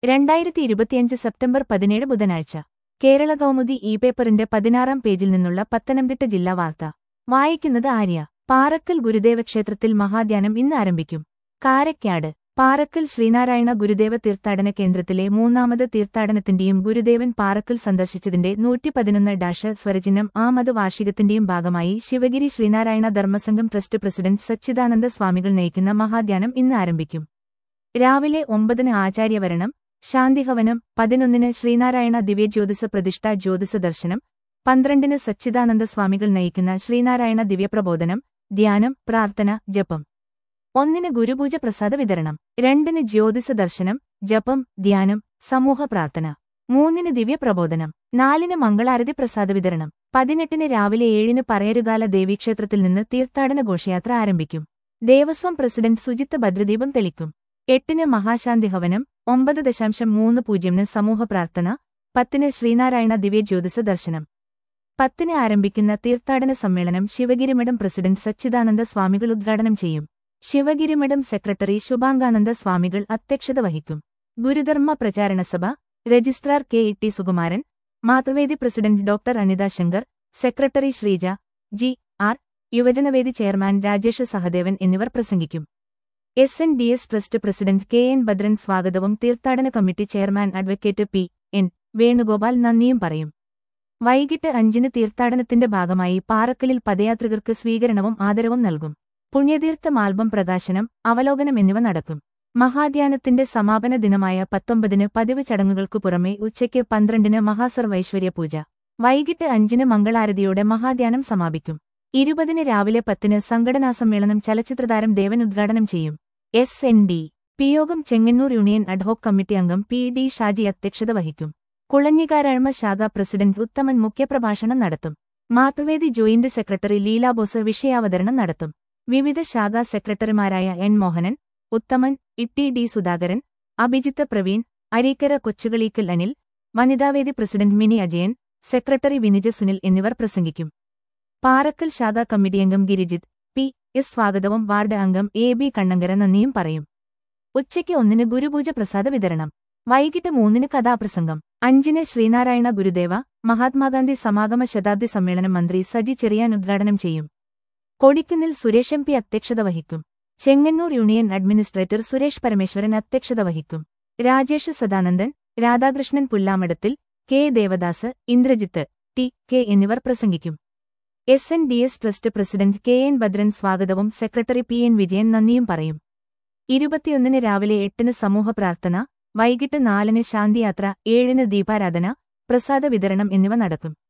രണ്ടായിരത്തി ഇരുപത്തിയഞ്ച് സെപ്റ്റംബർ പതിനേഴ് ബുധനാഴ്ച കേരള കൗമുദി ഇ പേപ്പറിന്റെ പതിനാറാം പേജിൽ നിന്നുള്ള പത്തനംതിട്ട ജില്ലാ വാർത്ത വായിക്കുന്നത് ആര്യ പാറക്കൽ ഗുരുദേവ ക്ഷേത്രത്തിൽ മഹാധ്യാനം ഇന്ന് ആരംഭിക്കും കാരക്കാട് പാറക്കൽ ശ്രീനാരായണ ഗുരുദേവ തീർത്ഥാടന കേന്ദ്രത്തിലെ മൂന്നാമത് തീർത്ഥാടനത്തിന്റെയും ഗുരുദേവൻ പാറക്കൽ സന്ദർശിച്ചതിന്റെ നൂറ്റിപ്പതിനൊന്ന് ഡാഷ് സ്വരചിഹ്നം ആമത് വാർഷികത്തിന്റെയും ഭാഗമായി ശിവഗിരി ശ്രീനാരായണ ധർമ്മസംഘം ട്രസ്റ്റ് പ്രസിഡന്റ് സച്ചിദാനന്ദ സ്വാമികൾ നയിക്കുന്ന മഹാധ്യാനം ഇന്ന് ആരംഭിക്കും രാവിലെ ഒമ്പതിന് ആചാര്യവരണം ശാന്തിഹവനം പതിനൊന്നിന് ശ്രീനാരായണ ദിവ്യജ്യോതിസ പ്രതിഷ്ഠ ജ്യോതിസ ദർശനം പന്ത്രണ്ടിന് സച്ചിദാനന്ദ സ്വാമികൾ നയിക്കുന്ന ശ്രീനാരായണ ദിവ്യപ്രബോധനം ധ്യാനം പ്രാർത്ഥന ജപം ഒന്നിന് ഗുരുപൂജ പ്രസാദ വിതരണം രണ്ടിന് ജ്യോതിസ ദർശനം ജപം ധ്യാനം സമൂഹ പ്രാർത്ഥന മൂന്നിന് ദിവ്യപ്രബോധനം നാലിന് മംഗളാരതി പ്രസാദ വിതരണം പതിനെട്ടിന് രാവിലെ ഏഴിന് പറയരുകാല ദേവീക്ഷേത്രത്തിൽ നിന്ന് തീർത്ഥാടന ഘോഷയാത്ര ആരംഭിക്കും ദേവസ്വം പ്രസിഡന്റ് സുജിത്ത് ഭദ്രദീപം തെളിക്കും എട്ടിന് മഹാശാന്തി ഹവനം ഒമ്പത് ദശാംശം മൂന്ന് പൂജ്യമിന് സമൂഹ പ്രാർത്ഥന പത്തിന് ശ്രീനാരായണ ദിവ്യ ജ്യോതിസ ദർശനം പത്തിന് ആരംഭിക്കുന്ന തീർത്ഥാടന സമ്മേളനം ശിവഗിരിമഠം പ്രസിഡന്റ് സച്ചിദാനന്ദ സ്വാമികൾ ഉദ്ഘാടനം ചെയ്യും ശിവഗിരിമഠം സെക്രട്ടറി ശുഭാംഗാനന്ദ സ്വാമികൾ അധ്യക്ഷത വഹിക്കും Gurudharma Pracharana Sabha registrar K E T Sukumaran Mathruvedi president doctor Anitha Shankar secretary Sreeja G R Yuvajanavedi chairman Rajesh Sahadevan എന്നിവർ പ്രസംഗിക്കും S N D S trust president K N Bhadran സ്വാഗതവും തീർത്ഥാടന committee chairman advocate P N Venugopal നന്ദിയും പറയും വൈകിട്ട് അഞ്ചിന് തീർത്ഥാടനത്തിന്റെ ഭാഗമായി പാറക്കലിൽ പദയാത്രികർക്ക് സ്വീകരണവും ആദരവും നൽകും പുണ്യതീർത്ഥ ആൽബം പ്രകാശനം അവലോകനം എന്നിവ നടക്കും മഹാധ്യാനത്തിന്റെ സമാപന ദിനമായ പത്തൊമ്പതിന് പതിവ് ചടങ്ങുകൾക്കു പുറമെ ഉച്ചയ്ക്ക് പന്ത്രണ്ടിന് മഹാസർവൈശ്വര്യ പൂജ വൈകിട്ട് അഞ്ചിന് മംഗളാരതിയോടെ മഹാധ്യാനം സമാപിക്കും ഇരുപതിന് രാവിലെ പത്തിന് സംഘടനാസമ്മേളനം ചലച്ചിത്രതാരം ദേവൻ ഉദ്ഘാടനം ചെയ്യും എസ് എൻ ഡി പിയോഗം ചെങ്ങന്നൂർ യൂണിയൻ അഡ്ഹോക് കമ്മിറ്റി അംഗം പി ഡി ഷാജി അധ്യക്ഷത വഹിക്കും കുളഞ്ഞിക്കാരഴ്മ ശാഖ പ്രസിഡന്റ് ഉത്തമൻ മുഖ്യപ്രഭാഷണം നടത്തും മാതൃവേദി ജോയിന്റ് സെക്രട്ടറി ലീലാബോസ് വിഷയാവതരണം നടത്തും വിവിധ ശാഖാ സെക്രട്ടറിമാരായ N Mohanan Uthaman Itty D Sudhakaran Abhijith Praveen Areekkara Kochukaleekkal Anil Vanithavedi president Mini Ajayan secretary Vinija Sunil എന്നിവർ പ്രസംഗിക്കും പാറക്കൽ ശാഖാ കമ്മിറ്റി അംഗം ഗിരിജിത്ത് പി എസ് സ്വാഗതവും വാർഡ് അംഗം എ ബി കണ്ണങ്കര നന്ദിയും പറയും ഉച്ചയ്ക്ക് ഒന്നിന് ഗുരുപൂജ പ്രസാദ വിതരണം വൈകിട്ട് മൂന്നിന് കഥാപ്രസംഗം അഞ്ചിന് ശ്രീനാരായണ ഗുരുദേവ മഹാത്മാഗാന്ധി സമാഗമ ശതാബ്ദി സമ്മേളനം മന്ത്രി സജി ചെറിയാൻ ഉദ്ഘാടനം ചെയ്യും കൊടിക്കുന്നിൽ സുരേഷ് എം പി അധ്യക്ഷത വഹിക്കും ചെങ്ങന്നൂർ യൂണിയൻ അഡ്മിനിസ്ട്രേറ്റർ സുരേഷ് പരമേശ്വരൻ അധ്യക്ഷത വഹിക്കും Rajesh Sadanandan Radhakrishnan Pullamadathil K Devadas Indrajith T K എന്നിവർ പ്രസംഗിക്കും S N D S trust president K N Bhadran സ്വാഗതവും സെക്രട്ടറി പി എൻ വിജയൻ നന്ദിയും പറയും ഇരുപത്തിയൊന്നിന് രാവിലെ എട്ടിന് സമൂഹ പ്രാർത്ഥന വൈകിട്ട് നാലിന് ശാന്തിയാത്ര ഏഴിന് ദീപാരാധന പ്രസാദ വിതരണം എന്നിവ നടക്കും